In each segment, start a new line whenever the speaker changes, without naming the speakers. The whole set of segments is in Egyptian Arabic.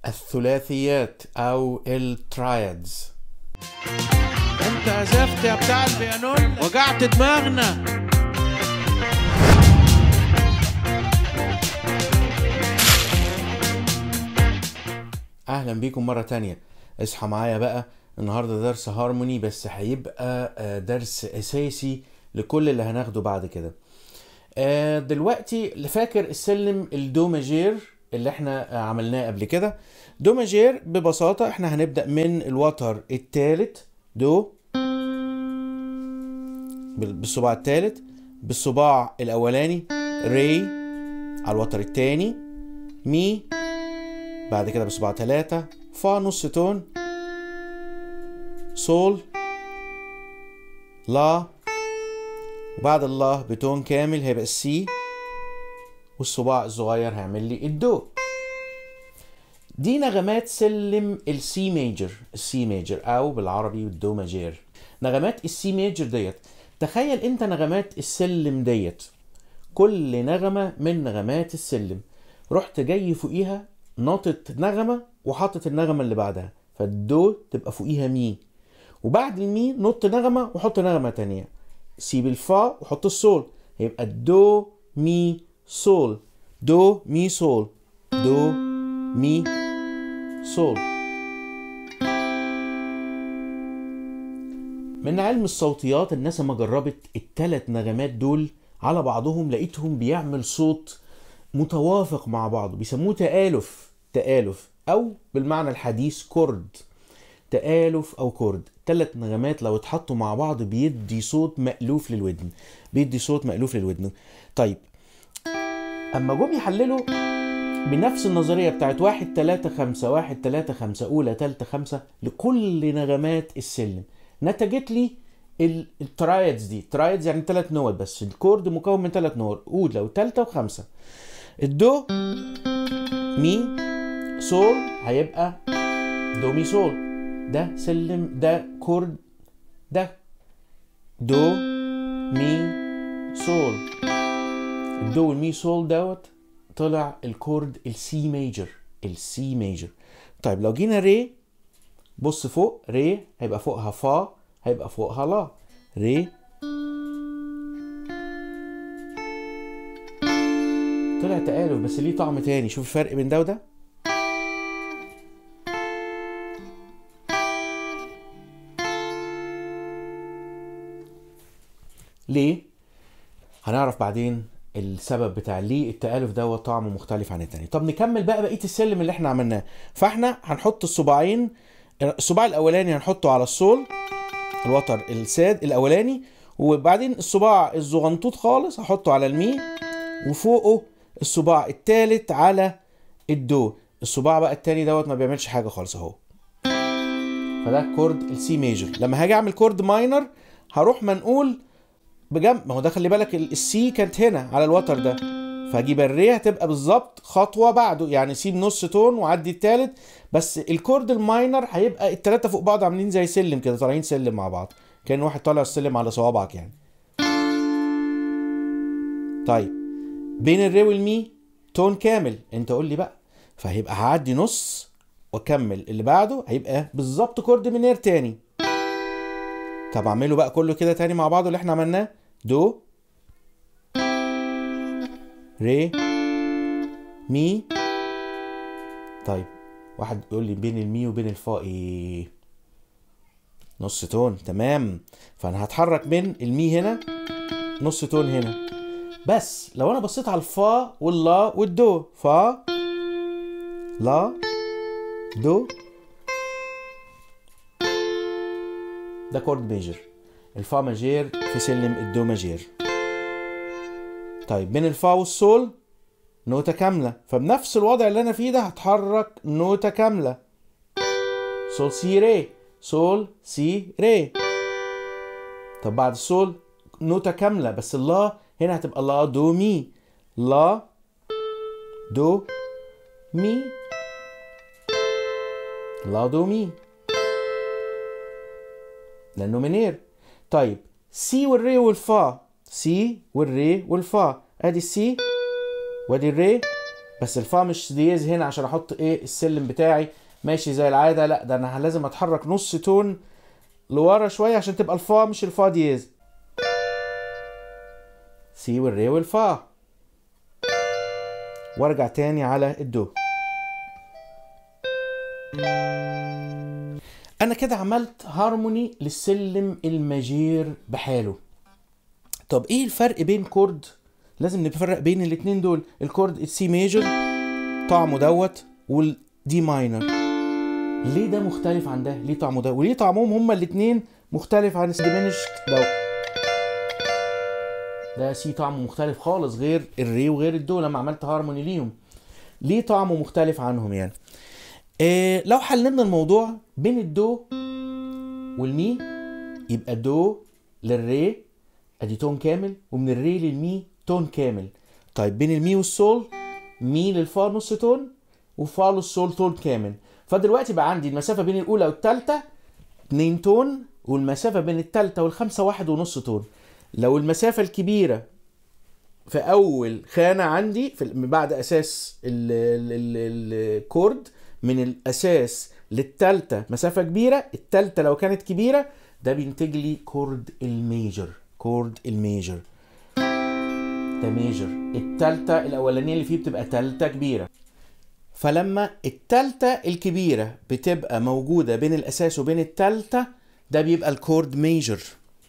الثلاثيات او الترايدز
انت عزفت يا بتاع البيانون وجعت دماغنا
اهلا بيكم مره تانية اصحى معايا بقى النهارده درس هارموني بس هيبقى آه، درس اساسي لكل اللي هناخده بعد كده آه، دلوقتي اللي فاكر السلم الدو ماجير اللي احنا آه، عملناه قبل كده دو ماجير ببساطه احنا هنبدا من الوتر الثالث دو بال- بالصباع الثالث بالصباع الاولاني ري على الوتر الثاني مي بعد كده بصباع ثلاثة فا نص تون سول لا وبعد الله بتون كامل هيبقى السي والصباع الصغير هيعمل لي الدو دي نغمات سلم السي ميجر السي ميجر او بالعربي الدو ماجير نغمات السي ميجر ديت تخيل انت نغمات السلم ديت كل نغمة من نغمات السلم رحت جاي فوقيها ناطط نغمة وحاطط النغمة اللي بعدها فالدو تبقى فوقيها مي وبعد المي نط نغمة وحط نغمة تانية سيب الفا وحط السول هيبقى الدو مي سول دو مي سول دو مي سول من علم الصوتيات الناس ما جربت التلات نغمات دول على بعضهم لقيتهم بيعمل صوت متوافق مع بعضه بيسموه تآلف تآلف أو بالمعنى الحديث كورد تآلف أو كورد تلات نغمات لو اتحطوا مع بعض بيدي صوت مألوف للودن بيدي صوت مألوف للودن طيب أما جم يحللوا بنفس النظرية بتاعت واحد تلاتة خمسة واحد تلاتة خمسة أولى تالتة خمسة لكل نغمات السلم نتجت لي ال- الترايدز دي ترايدز يعني ثلاث نوت بس الكورد مكون من ثلاث نوت أولى وتالتة وخمسة الدو مي سول هيبقى دو مي سول ده سلم ده كورد ده دو مي سول الدو والمي سول دوت طلع الكورد السي ميجر السي ميجر طيب لو جينا ري بص فوق ري هيبقى فوقها فا هيبقى فوقها لا ري طلع تآلف بس ليه طعم تاني شوف الفرق بين ده وده ليه هنعرف بعدين السبب بتاع ليه التآلف ده طعمه مختلف عن التاني طب نكمل بقى بقية السلم اللي احنا عملناه فاحنا هنحط الصباعين الصباع الاولاني هنحطه على الصول الوتر الساد الاولاني وبعدين الصباع الزغنطوط خالص هحطه على المي وفوقه الصباع التالت على الدو الصباع بقى التاني دوت ما بيعملش حاجه خالص اهو فده كورد السي ميجر لما هاجي اعمل كورد ماينر هروح منقول بجنب ما هو ده خلي بالك ال- السي كانت هنا على الوتر ده فاجيب الري هتبقى بالظبط خطوه بعده يعني سيب نص تون وعدي التالت بس الكورد الماينر هيبقى التلاته فوق بعض عاملين زي سلم كده طالعين سلم مع بعض كان واحد طالع السلم على صوابعك يعني طيب بين الري والمي تون كامل انت قول لي بقى فهيبقى هعدي نص واكمل اللي بعده هيبقى بالظبط كورد منير تاني طب اعمله بقى كله كده تاني مع بعضه اللي احنا عملناه دو ري مي طيب واحد يقول لي بين المي وبين الفا ايه نص تون تمام فانا هتحرك بين المي هنا نص تون هنا بس لو انا بصيت على الفا واللا والدو فا لا دو ده كورد ميجر الفا ماجير في سلم الدو ماجير طيب بين الفا والسول نوتة كاملة فبنفس الوضع اللي أنا فيه ده هتحرك نوتة كاملة سول سي ري سول سي ري طب بعد السول نوتة كاملة بس اللا هنا هتبقى لا دو مي لا دو مي لا دو مي لأنه منير طيب سي والري والفا سي والري والفا ادي السي وادي الري بس الفا مش دييز هنا عشان احط ايه السلم بتاعي ماشي زي العاده لا ده انا لازم اتحرك نص تون لورا شويه عشان تبقى الفا مش الفا دييز سي والري والفا وارجع تاني على الدو انا كده عملت هارموني للسلم الماجير بحاله طب ايه الفرق بين كورد لازم نفرق بين الاتنين دول الكورد السي ميجر طعمه دوت والدي ماينر ليه ده مختلف عن ده ليه طعمه ده وليه طعمهم هما الاتنين مختلف عن الديمينشت دوت ده سي طعمه مختلف خالص غير الري وغير الدو لما عملت هارموني ليهم ليه طعمه مختلف عنهم يعني إيه لو حللنا الموضوع بين الدو والمي يبقى دو للري ادي تون كامل ومن الري للمي تون كامل طيب بين المي والسول مي للفا نص تون وفا للسول تون كامل فدلوقتي بقى عندي المسافه بين الاولى والثالثه 2 تون والمسافه بين الثالثه والخامسه واحد ونص تون لو المسافه الكبيره في اول خانه عندي في بعد اساس الكورد من الاساس للتالتة مسافه كبيره التالتة لو كانت كبيره ده بينتج لي كورد الميجر كورد الميجر ده ميجر التالتة الاولانيه اللي فيه بتبقى تالتة كبيره فلما التالتة الكبيره بتبقى موجوده بين الاساس وبين التالتة ده بيبقى الكورد ميجر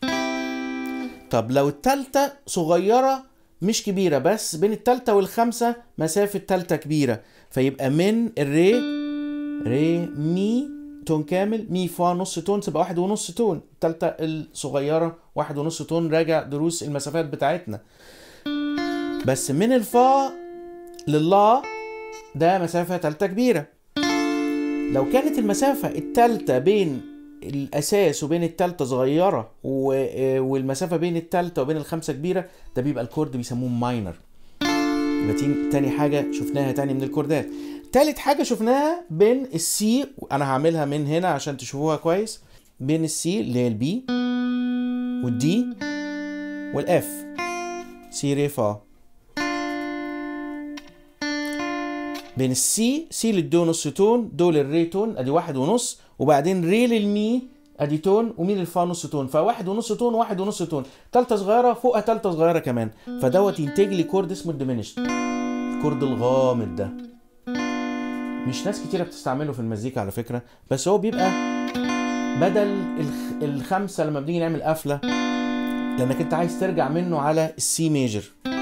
طب لو التالتة صغيرة مش كبيرة بس بين التالتة والخامسة مسافة تالتة كبيرة فيبقى من الري ري مي تون كامل مي فا نص تون تبقى واحد ونص تون التالتة الصغيرة واحد ونص تون راجع دروس المسافات بتاعتنا بس من الفا للا ده مسافة تالتة كبيرة لو كانت المسافة التالتة بين الاساس وبين التالتة صغيرة والمسافة بين التالتة وبين الخمسة كبيرة ده بيبقى الكورد بيسموه ماينر يبقى تاني حاجة شفناها تاني من الكوردات تالت حاجة شفناها بين السي انا هعملها من هنا عشان تشوفوها كويس بين السي اللي هي البي والدي والاف سي ري فا بين السي سي للدو نص تون دو للري تون ادي واحد ونص وبعدين ري للمي ادي تون ومي للفا نص تون فواحد ونص تون وواحد ونص تون تالتة صغيرة فوقها تالتة صغيرة كمان فدوت ينتج لي كورد اسمه الديمينشت الكورد الغامض ده مش ناس كتيرة بتستعمله في المزيكا على فكرة بس هو بيبقى بدل الخ... الخمسة لما بنيجي نعمل قفلة لانك انت عايز ترجع منه على السي ميجر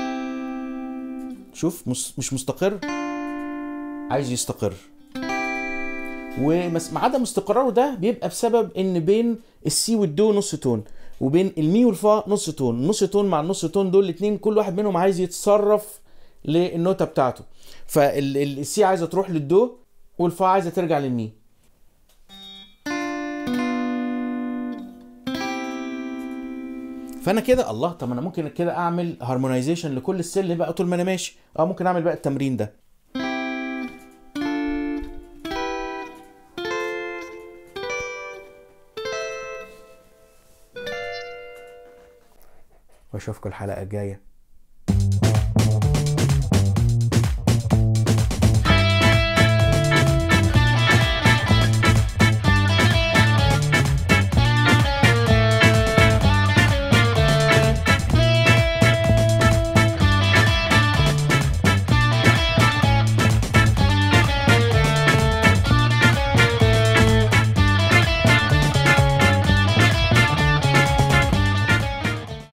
شوف مش, مش مستقر عايز يستقر ومع عدم استقراره ده بيبقى بسبب ان بين السي والدو نص تون وبين المي والفا نص تون نص تون مع النص تون دول الاثنين كل واحد منهم عايز يتصرف للنوتة بتاعته فالسي عايزه تروح للدو والفا عايزه ترجع للمي فانا كده الله طب انا ممكن كده اعمل هارمونايزيشن لكل السل بقى طول ما انا ماشي اه ممكن اعمل بقى التمرين ده واشوفكم الحلقه الجايه